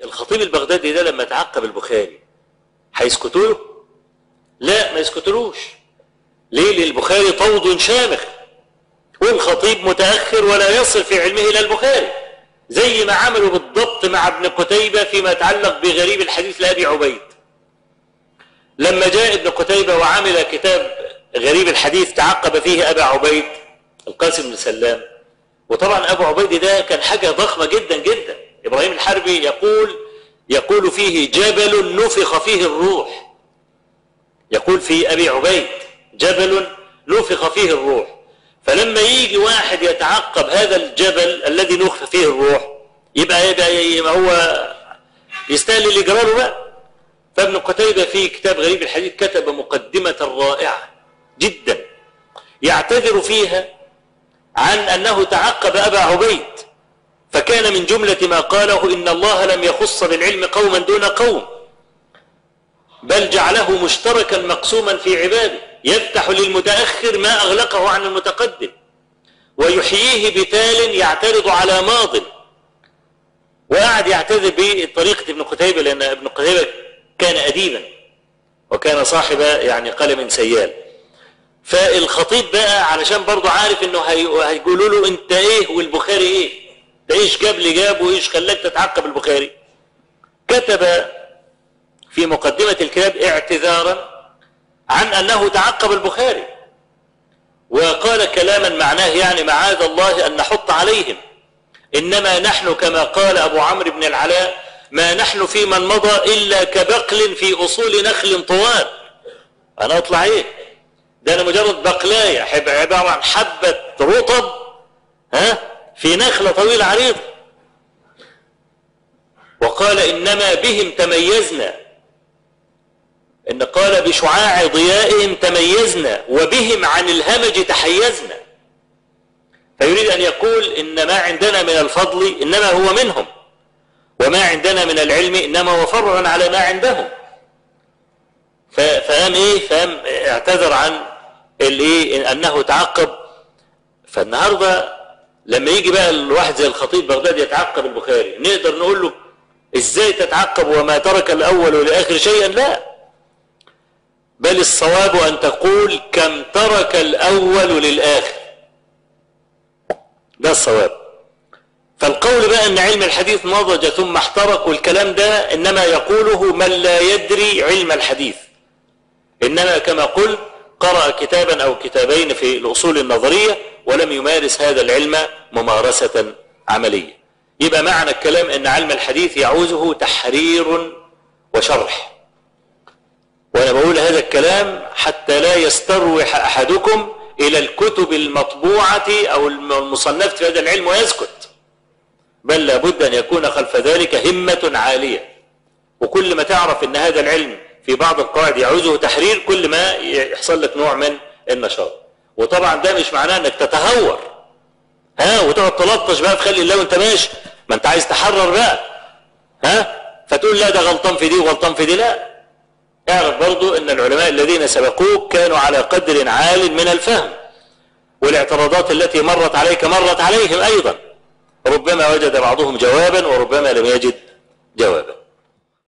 الخطيب البغدادي ده لما تعقب البخاري هيسكتوا له لا ما يسكتلوش ليه لأن البخاري طود شامخ والخطيب متأخر ولا يصل في علمه إلى البخاري زي ما عملوا بالضبط مع ابن قتيبة فيما يتعلق بغريب الحديث لأبي عبيد لما جاء ابن قتيبة وعمل كتاب غريب الحديث تعقب فيه أبا عبيد القاسم بن سلام وطبعا أبو عبيد ده كان حاجة ضخمة جدا جدا إبراهيم الحربي يقول يقول فيه جبل نفخ فيه الروح يقول في أبي عبيد جبل نفخ فيه الروح فلما يجي واحد يتعقب هذا الجبل الذي نفخ فيه الروح يبقى يبقى, يبقى هو يستاهل اللي جراله بقى فابن قتيبة في كتاب غريب الحديث كتب مقدمة رائعة جدا يعتذر فيها عن أنه تعقب أبا عبيد فكان من جملة ما قاله إن الله لم يخص بالعلم قوما دون قوم بل جعله مشتركا مقسوما في عباده يفتح للمتأخر ما أغلقه عن المتقدم ويحييه بتال يعترض على ماض وقعد يعتذر بطريقة ابن قتيبة لأن ابن قتيبة كان أديبا وكان صاحب يعني قلم سيال فالخطيب بقى علشان برضه عارف انه هيقولوا له انت ايه والبخاري ايه ده ايش جاب لي جاب وايش خلاك تتعقب البخاري كتب في مقدمة الكتاب اعتذارا عن انه تعقب البخاري وقال كلاما معناه يعني معاذ الله ان نحط عليهم انما نحن كما قال ابو عمرو بن العلاء ما نحن في من مضى الا كبقل في اصول نخل طوال انا اطلع ايه ده انا مجرد بقلاية عبارة عن حبة رطب ها في نخلة طويلة عريضة وقال انما بهم تميزنا ان قال بشعاع ضيائهم تميزنا وبهم عن الهمج تحيزنا فيريد ان يقول ان ما عندنا من الفضل انما هو منهم وما عندنا من العلم انما هو فرعا على ما عندهم فقام ايه فقام اعتذر عن الايه انه تعقب فالنهارده لما يجي بقى الواحد زي الخطيب بغداد يتعقب البخاري نقدر نقول له ازاي تتعقب وما ترك الاول لاخر شيئا لا بل الصواب ان تقول كم ترك الاول للاخر ده الصواب فالقول بقى ان علم الحديث نضج ثم احترق والكلام ده انما يقوله من لا يدري علم الحديث انما كما قلت قرأ كتابا او كتابين في الاصول النظرية ولم يمارس هذا العلم ممارسة عملية يبقى معنى الكلام ان علم الحديث يعوزه تحرير وشرح وانا بقول هذا الكلام حتى لا يستروح احدكم الى الكتب المطبوعة او المصنفة في هذا العلم ويسكت بل لابد ان يكون خلف ذلك همة عالية وكل ما تعرف ان هذا العلم في بعض القواعد يعوزه تحرير كل ما يحصل لك نوع من النشاط وطبعا ده مش معناه انك تتهور ها وتقعد تلطش بقى في خلي الله وانت ماشي ما انت عايز تحرر بقى ها فتقول لا ده غلطان في دي وغلطان في دي لا اعرف برضو ان العلماء الذين سبقوك كانوا على قدر عال من الفهم والاعتراضات التي مرت عليك مرت عليهم ايضا ربما وجد بعضهم جوابا وربما لم يجد جوابا